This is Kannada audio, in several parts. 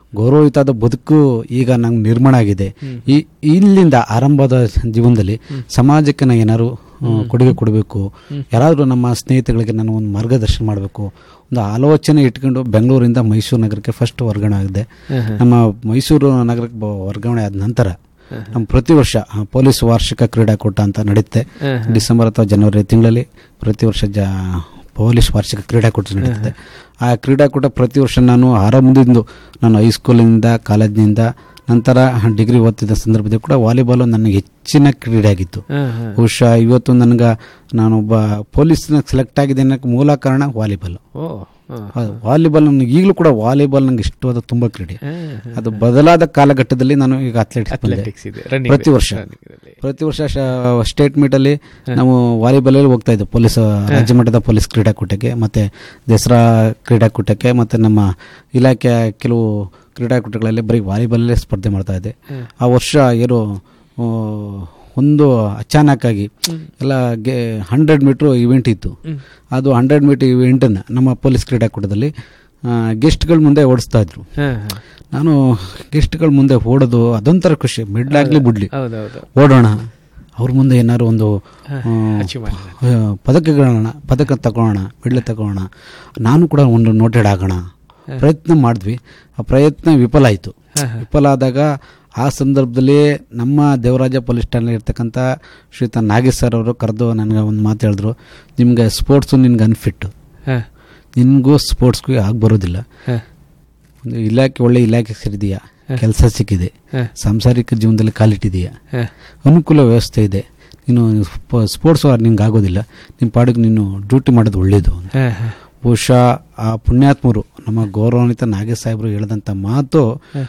ಗೌರವಯುತವಾದ ಬದುಕು ಈಗ ನಂಗೆ ನಿರ್ಮಾಣ ಆಗಿದೆ ಈ ಇಲ್ಲಿಂದ ಆರಂಭದ ಜೀವನದಲ್ಲಿ ಸಮಾಜಕ್ಕೆ ನಾನು ಏನಾದ್ರು ಆ, ಕೊಡುಗೆ ಕೊಡಬೇಕು ಯಾರಾದರೂ ನಮ್ಮ ಸ್ನೇಹಿತಗಳಿಗೆ ನಾನು ಒಂದು ಮಾರ್ಗದರ್ಶನ ಮಾಡಬೇಕು ಒಂದು ಆಲೋಚನೆ ಇಟ್ಕೊಂಡು ಬೆಂಗಳೂರಿಂದ ಮೈಸೂರು ನಗರಕ್ಕೆ ಫಸ್ಟ್ ವರ್ಗಾವಣೆ ಆಗಿದೆ ನಮ್ಮ ಮೈಸೂರು ನಗರಕ್ಕೆ ಬ- ವರ್ಗಾವಣೆ ಆದ ನಂತರ ನಮ್ಮ ಪ್ರತಿ ವರ್ಷ ಆ, ಪೊಲೀಸ್ ವಾರ್ಷಿಕ ಕ್ರೀಡಾಕೂಟ ಅಂತ ನಡೆಯುತ್ತೆ ಡಿಸೆಂಬರ್ ಅಥವಾ ಜನವರಿ ತಿಂಗಳಲ್ಲಿ ಪ್ರತಿ ವರ್ಷ ಜ ಪೊಲೀಸ್ ವಾರ್ಷಿಕ ಕ್ರೀಡಾಕೂಟ ನಡೀತದೆ ಆ ಕ್ರೀಡಾಕೂಟ ಪ್ರತಿ ವರ್ಷ ನಾನು ಆರಂಭದಿಂದ ನಾನು ಹೈಸ್ಕೂಲಿಂದ ಕಾಲೇಜಿನಿಂದ ನಂತರ ಡಿಗ್ರಿ ಓದ್ತಿದ್ದ ಸಂದರ್ಭದಲ್ಲಿ ಕೂಡ ವಾಲಿಬಾಲ್ ನನಗೆ ಹೆಚ್ಚಿನ ಕ್ರೀಡೆ ಆಗಿತ್ತು ಬಹುಶಃ ಇವತ್ತು ನನಗೆ ನಾನೊಬ್ಬ ಪೊಲೀಸ್ನ ಸೆಲೆಕ್ಟ್ ಆಗಿದೆ ಅನ್ನೋಕ್ಕೆ ಮೂಲ ಕಾರಣ ವಾಲಿಬಾಲ್ ಓ ಹಾಂ ಹೌದು, ವಾಲಿಬಾಲ್ ನನಗೆ ಈಗಲೂ ಕೂಡ ವಾಲಿಬಾಲ್ ನನಗೆ ಇಷ್ಟವಾದ ತುಂಬ ಕ್ರೀಡೆ ಅದು ಬದಲಾದ ಕಾಲಘಟ್ಟದಲ್ಲಿ ನಾನು ಈಗ ಅಥ್ಲೆಟಿಕ್ಸ್ ಬಂದೆ ಅಥ್ಲೆಟಿಕ್ಸ್ ಇದೆ ರನ್ನಿಂಗ್ ಪ್ರತಿ ವರ್ಷ ಪ್ರತಿ ವರ್ಷ ಸ್ಟೇಟ್ ಮೀಟಲ್ಲಿ ನಾವು ವಾಲಿಬಾಲಲ್ಲಿ ಹೋಗ್ತಾ ಇದ್ದೆ ಪೊಲೀಸ್ ರಾಜ್ಯ ಮಟ್ಟದ ಪೊಲೀಸ್ ಕ್ರೀಡಾಕೂಟಕ್ಕೆ ಮತ್ತೆ ದಸರಾ ಕ್ರೀಡಾಕೂಟಕ್ಕೆ ಮತ್ತೆ ನಮ್ಮ ಇಲಾಖೆಯ ಕೆಲವು ಕ್ರೀಡಾಕೂಟಗಳಲ್ಲಿ ಬರೀ ವಾಲಿಬಾಲಲ್ಲೇ ಸ್ಪರ್ಧೆ ಮಾಡ್ತಾ ಇದ್ದೆ ಆ ವರ್ಷ ಏನು ಆ, ಒಂದು ಅಚಾನಕ್ಕಾಗಿ ಎಲ್ಲ ಗೆ ಹಂಡ್ರೆಡ್ ಮೀಟ್ರ್ ಇವೆಂಟ್ ಇತ್ತು ಅದು ಹಂಡ್ರೆಡ್ ಮೀಟರ್ ಇವೆಂಟನ್ನು ನಮ್ಮ ಪೊಲೀಸ್ ಕ್ರೀಡಾಕೂಟದಲ್ಲಿ ಗೆಸ್ಟ್ಗಳ ಮುಂದೆ ಓಡಿಸ್ತಾ ಇದ್ರು ಹಾಂ ಹಾಂ ನಾನು ಗೆಸ್ಟ್ಗಳ ಮುಂದೆ ಓಡೋದು ಅದೊಂಥರ ಖುಷಿ ಮಿಡ್ಲಾಗ್ಲಿ ಬಿಡ್ಲಿ ಹೌದೌದು ಓಡೋಣ ಅವ್ರ ಮುಂದೆ ಏನಾದ್ರು ಒಂದು ಆ, ಅಚೀವ್ ಮಾಡೋಣ ಆ, ಪದಕಗಳನ್ನ ಪದಕ ತಗೊಳ್ಳೋಣ ಮೆಡ್ಲ್ ತಗೊಳ್ಳೋಣ ನಾನು ಕೂಡ ಒಂದು ನೋಟೆಡ್ ಆಗೋಣ ಪ್ರಯತ್ನ ಮಾಡಿದ್ವಿ ಆ ಪ್ರಯತ್ನ ವಿಫಲ ಆಯಿತು ವಿಫಲ ಆದಾಗ ಆ ಸಂದರ್ಭದಲ್ಲಿ ನಮ್ಮ ದೇವರಾಜ ಪೊಲೀಸ್ ಠಾಣೆ ಇರ್ತಕ್ಕಂಥ ಶ್ರೀತ ನಾಗೇಶ್ ಸರ್ ಅವರು ಕರೆದು ನನಗೆ ಒಂದು ಮಾತು ಹೇಳಿದ್ರು ನಿಮ್ಗೆ ಸ್ಪೋರ್ಟ್ಸು ನಿನ್ಗೆ ಅನ್ಫಿಟ್ ಹಾಂ ನಿನಗೂ ಸ್ಪೋರ್ಟ್ಸ್ಗೂ ಆಗಿ ಬರೋದಿಲ್ಲ ಹಾಂ ಒಂದು ಇಲಾಖೆ ಒಳ್ಳೆ ಇಲಾಖೆ ಸೇರಿದೆಯಾ ಕೆಲಸ ಸಿಕ್ಕಿದೆ ಹಾಂ ಸಾಂಸಾರಿಕ ಜೀವನದಲ್ಲಿ ಕಾಲಿಟ್ಟಿದೆಯಾ ಹಾಂ ಅನುಕೂಲ ವ್ಯವಸ್ಥೆ ಇದೆ ನೀನು ಸ್ಪ- ಸ್ಪೋರ್ಟ್ಸ್ ನಿಂಗೆ ಆಗೋದಿಲ್ಲ ನಿಮ್ಮ ಪಾಡಿಗೆ ನೀನು ಡ್ಯೂಟಿ ಮಾಡೋದು ಒಳ್ಳೆಯದು ಹಾಂ ಹಾಂ ಬಹುಶಃ ಆ ಪುಣ್ಯಾತ್ಮರು ನಮ್ಮ ಗೌರವಾನ್ವಿತ ನಾಗೇಶ್ ಸಾಹೇಬರು ಹೇಳಿದಂಥ ಮಾತು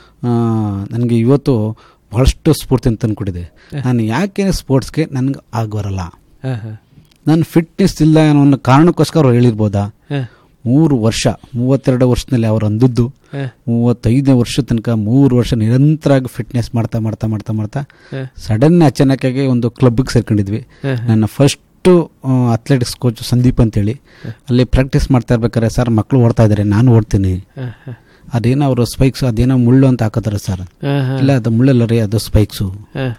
ನನಗೆ ಇವತ್ತು ಬಹಳಷ್ಟು ಸ್ಫೂರ್ತಿ ಅಂತ ತಂದ್ಕೊಟ್ಟಿದೆ ನಾನು ಯಾಕೆ ಸ್ಪೋರ್ಟ್ಸ್ಗೆ ನನಗೆ ಆಗಬರಲ್ಲ ಹಾಂ ಹಾಂ ನನ್ನ ಫಿಟ್ನೆಸ್ ಇಲ್ಲ ಅನ್ನೋ ಒಂದು ಕಾರಣಕ್ಕೋಸ್ಕರ ಅವ್ರು ಹೇಳಿರ್ಬೋದಾ ಹಾಂ ಮೂರು ವರ್ಷ ಮೂವತ್ತೆರಡು ವರ್ಷದಲ್ಲಿ ಅವ್ರು ಅಂದದ್ದು ಹಾಂ ಮೂವತ್ತೈದನೇ ವರ್ಷ ತನಕ ಮೂರು ವರ್ಷ ನಿರಂತರವಾಗಿ ಫಿಟ್ನೆಸ್ ಮಾಡ್ತಾ ಮಾಡ್ತಾ ಮಾಡ್ತಾ ಮಾಡ್ತಾ ಹಾಂ ಸಡನ್ ಅಚಾನಕ್ಕಾಗಿ ಒಂದು ಕ್ಲಬ್ಗೆ ಸೇರ್ಕೊಂಡಿದ್ವಿ ಹಾಂ ನನ್ನ ಫಸ್ಟು ಅಥ್ಲೆಟಿಕ್ಸ್ ಕೋಚ್ ಸಂದೀಪ್ ಅಂತೇಳಿ ಅಲ್ಲಿ ಪ್ರಾಕ್ಟೀಸ್ ಮಾಡ್ತಾ ಇರ್ಬೇಕಾದ್ರೆ ಸರ್ ಮಕ್ಕಳು ಓಡ್ತಾ ಇದ್ದಾರೆ ನಾನು ಓಡ್ತೀನಿ ಹಾಂ ಹಾಂ ಅದೇನೋ ಅವರು ಸ್ಪೈಕ್ಸ್ ಅದೇನೋ ಮುಳ್ಳು ಅಂತ ಹಾಕೋತಾರೆ ಸರ್ ಹಾಂ ಹಾಂ ಇಲ್ಲ ಅದು ಮುಳ್ಳಲ್ಲ ರೀ ಅದು ಸ್ಪೈಕ್ಸು ಹಾಂ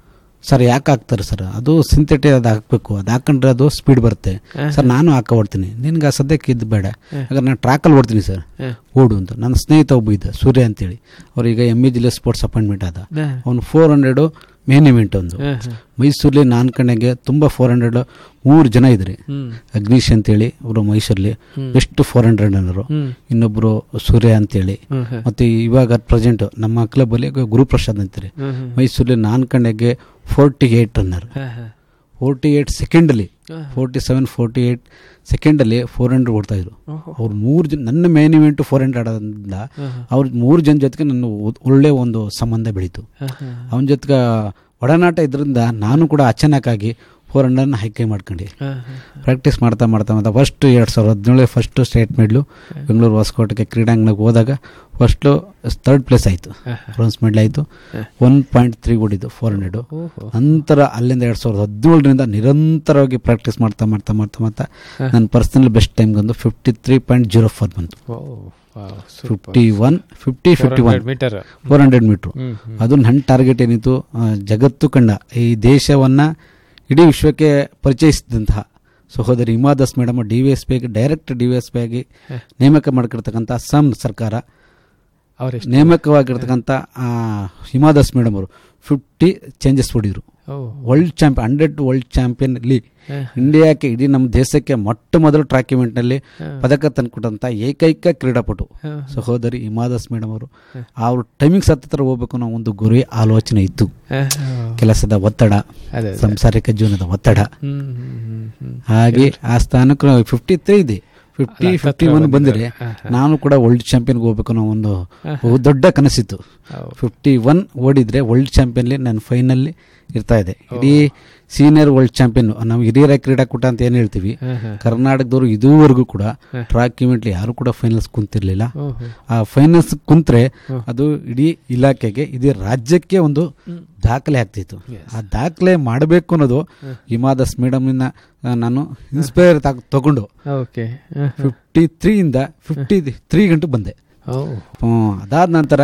ಸರ್ ಯಾಕೆ ಹಾಕ್ತಾರೆ ಸರ್ ಅದು ಸಿಂಥೆಟಿಕ್ ಅದು ಹಾಕಬೇಕು ಅದು ಹಾಕೊಂಡ್ರೆ ಅದು ಸ್ಪೀಡ್ ಬರುತ್ತೆ ಸರ್ ನಾನು ಹಾಕ ಓಡ್ತೀನಿ ನಿನ್ಗೆ ಆ ಸದ್ಯಕ್ಕೆ ಇದು ಬೇಡ ಯಾಕಂದ್ರೆ ನಾನು ಟ್ರ್ಯಾಕಲ್ಲಿ ಓಡ್ತೀನಿ ಸರ್ ಹಾಂ ಓಡು ಅಂತ ನನ್ನ ಸ್ನೇಹಿತ ಒಬ್ಬ ಇದ್ದ ಸೂರ್ಯ ಅಂತೇಳಿ ಅವ್ರೀಗ ಎಮ್ ಇ ಜಿಲ್ಲೆ ಸ್ಪೋರ್ಟ್ಸ್ ಅಪಾಯಿಂಟ್ಮೆಂಟ್ ಆದ ಹಾಂ ಅವನು ಫೋರ್ ಹಂಡ್ರೆಡು ಮೇನ್ ಇವೆಂಟ್ ಒಂದು ಹಾಂ ಹಾಂ ಮೈಸೂರಲ್ಲಿ ನಾನು ಕಣೆಗೆ ತುಂಬ ಫೋರ್ ಹಂಡ್ರೆಡ್ ಮೂರು ಜನ ಇದ್ರಿ ಹ್ಞೂ ಅಗ್ನೀಶ್ ಅಂತೇಳಿ ಅವರು ಮೈಸೂರಲ್ಲಿ ಹ್ಮ್. ಎಷ್ಟು ಫೋರ್ ಹಂಡ್ರೆಡ್ ಅನ್ನೋರು ಹ್ಞೂ ಇನ್ನೊಬ್ಬರು ಸೂರ್ಯ ಅಂತೇಳಿ ಹ್ಞೂ ಹಾಂ ಮತ್ತು ಇವಾಗ ಪ್ರೆಸೆಂಟ್ ನಮ್ಮ ಕ್ಲಬ್ಬಲ್ಲಿ ಗುರುಪ್ರಸಾದ್ ಅಂತಾರೆ ಹ್ಞೂ ಹ್ಞೂ ಮೈಸೂರಲ್ಲಿ ನಾನು ಕಣೆಗೆ ಫೋರ್ಟಿ ಏಯ್ಟ್ ರನ್ನರ್ ಹಾಂ ಹಾಂ ಫೋರ್ಟಿ ಏಯ್ಟ್ ಸೆಕೆಂಡಲ್ಲಿ ಹಾಂ. ಫೋರ್ಟಿ ಸೆವೆನ್ ಫೋರ್ಟಿ ಏಯ್ಟ್ ಸೆಕೆಂಡಲ್ಲಿ ಫೋರ್ ಹಂಡ್ರೆಡ್ ಓಡ್ತಾಯಿದ್ರು ಓಹೋ. ಅವ್ರು ಮೂರು ಜನ ನನ್ನ ಮೇನ್ ಇವೆಂಟು ಫೋರ್ ಹಂಡ್ರೆಡ್ ಆದ್ರಿಂದ ಹಾಂ ಹಾಂ ಅವ್ರ ಮೂರು ಜನ ಜೊತೆಗೆ ನನ್ನ ಒ- ಒಳ್ಳೆ ಒಂದು ಸಂಬಂಧ ಬೆಳೀತು ಹಾಂ ಹಾಂ ಅವನ ಜೊತೆಗೆ ಒಡನಾಟ ಇದರಿಂದ ನಾನು ಕೂಡ ಅಚಾನಕ್ಕಾಗಿ ಫೋರ್ ಹಂಡ್ರೆಡ್ನ ಹೈಕೆ ಮಾಡ್ಕೊಂಡು ಹಾಂ ಹಾಂ ಪ್ರಾಕ್ಟೀಸ್ ಮಾಡ್ತಾ ಮಾಡ್ತಾ ಮಾಡ್ತಾ ಫಸ್ಟ್ ಎರಡು ಸಾವಿರದ ಹದಿನೇಳು ಫಸ್ಟು ಸ್ಟೇಟ್ ಮೆಡ್ಲು ಬೆಂಗಳೂರು ಹೊಸಕೋಟೆಗೆ ಕ್ರೀಡಾಂಗಣಕ್ಕೆ ಹೋದಾಗ ಫಸ್ಟು ಥರ್ಡ್ ಪ್ಲೇಸ್ ಆಯಿತು ಹಾಂ ಬ್ರೋನ್ಸ್ ಮೆಡಲ್ ಆಯಿತು ಹಾಂ. ಒನ್ ಪಾಯಿಂಟ್ ತ್ರೀ ಓಡಿದ್ದು ಫೋರ್ ಹಂಡ್ರೆಡು ಓಹೋ ನಂತರ ಅಲ್ಲಿಂದ ಎರಡು ಸಾವಿರದ ಹದಿನೇಳರಿಂದ ನಿರಂತರವಾಗಿ ಪ್ರಾಕ್ಟೀಸ್ ಮಾಡ್ತಾ ಮಾಡ್ತಾ ಮಾಡ್ತಾ ಮಾಡ್ತಾ ಹಾಂ. ನನ್ನ ಪರ್ಸನಲ್ ಬೆಸ್ಟ್ ಟೈಮ್ ಬಂದು fifty three point zero four ಬಂತು ಓ wow fifty one fifty fifty one metre four hundred metre ಹ್ಞೂ ಹ್ಞೂ ಅದು ನನ್ನ ಟಾರ್ಗೆಟ್ ಏನಿತ್ತು ಆ, ಜಗತ್ತು ಕಂಡ ಈ ದೇಶವನ್ನು ಇಡೀ ವಿಶ್ವಕ್ಕೆ ಪರಿಚಯಿಸಿದಂತಹ ಸಹೋದರಿ Hima Das madam D V S P ಆಗಿ direct D V S P ಆಗಿ ಹ. ನೇಮಕ ಮಾಡ್ಕಿರ್ತಕ್ಕಂಥ ಅಸ್ಸಾಂ ಸರ್ಕಾರ ಅವರೆಷ್ಟು ನೇಮಕವಾಗಿರ್ತಕ್ಕಂಥ ಆ, ಹಿಮಾ ದಾಸ್ ಮೇಡಮ್ ಅವರು ಫಿಫ್ಟಿ ಚೇಂಜಸ್ ಹೊಡಿದ್ರು ಓ world champion hundred world champion ಅಲ್ಲಿ ಹಾಂ ಇಂಡಿಯಾಕ್ಕೆ ಇಡೀ ನಮ್ಮ ದೇಶಕ್ಕೆ ಮೊಟ್ಟ ಮೊದಲು ಟ್ರ್ಯಾಕ್ ಇವೆಂಟ್ನಲ್ಲಿ ಹಾಂ. ಪದಕ ತಂದುಕೊಟ್ಟಂಥ ಏಕೈಕ ಕ್ರೀಡಾಪಟು ಹಾಂ. ಸಹೋದರಿ ಹಿಮಾದಾಸ್ ಮೇಡಮ್ ಅವರು ಅವ್ರ ಟೈಮಿಂಗ್ಸ್ ಹತ್ತಿರ ಹೋಗ್ಬೇಕು ಅನ್ನೋ ಒಂದು ಗುರಿ ಆಲೋಚನೆ ಇತ್ತು ಹಾಂ, ಹಾಂ. ಕೆಲಸದ ಒತ್ತಡ ಅದೇ ಅದೇ. ಸಂಸಾರಿಕ ಜೀವನದ ಒತ್ತಡ ಹ್ಮ್, ಹ್ಮ್, ಹ್ಮ್, ಹ್ಮ್. ಹಾಗೆ ಆ ಸ್ಥಾನಕ್ಕೆ ಫಿಫ್ಟಿ ತ್ರೀ ಇದೆ ಫಿಫ್ಟಿ ಅಲ್ಲ, ಫಿಫ್ಟಿ ಹತ್ರ ಒನ್ ಬಂದಿದ್ದಾರೆ. ಬಂದರೆ ಹಾ, ಹಾ. ನಾನು ಕೂಡ ವರ್ಲ್ಡ್ ಚಾಂಪಿಯನ್ಗೆ ಹೋಗ್ಬೇಕು ಅನ್ನೋ ಒಂದು ಬಹು ದೊಡ್ಡ ಕನಸಿತ್ತು ಹೌದು. ಫಿಫ್ಟಿ ಒನ್ ಓಡಿದ್ರೆ ವರ್ಲ್ಡ್ ಚಾಂಪಿಯನ್ಲಿ ನಾನು ಫೈನಲ್ಲಿ ಇರ್ತಾ ಇದೆ ಇಡೀ ಸೀನಿಯರ್ ವರ್ಲ್ಡ್ ಚಾಂಪಿಯನ್ ನಾವು ಹಿರಿಯರ ಕ್ರೀಡಾಕೂಟ ಅಂತ ಏನು ಹೇಳ್ತೀವಿ ಹಾಂ, ಹಾಂ. ಕರ್ನಾಟಕದವರು ಇದುವರೆಗೂ ಕೂಡ ಟ್ರ್ಯಾಕ್ ಇವೆಂಟ್ಲಿ ಯಾರು ಕೂಡ ಫೈನಲ್ಸ್ ಕುಂತಿರ್ಲಿಲ್ಲ ಓಹೋ. ಆ ಫೈನಲ್ಸ್ ಕುಂತ್ರೆ ಅದು ಇಡೀ ಇಲಾಖೆಗೆ ಇಡೀ ರಾಜ್ಯಕ್ಕೆ ಒಂದು ದಾಖಲೆ ಆಗ್ತಿತ್ತು ಆ ದಾಖಲೆ ಮಾಡಬೇಕು ಅನ್ನೋದು ಹಿಮಾದಾಸ್ ಮೇಡಮ್ನ ನಾನು ಇನ್ಸ್ಪೈರ್ ತಗೊಂಡು ಓಕೆ ಹಾಂ, ಹಾಂ. ಫಿಫ್ಟಿ ತ್ರೀಯಿಂದ ಫಿಫ್ಟಿ ತ್ರೀ ಗಂಟು ಬಂದೆ ಓ ಹ್ಮ್, ಅದಾದ ನಂತರ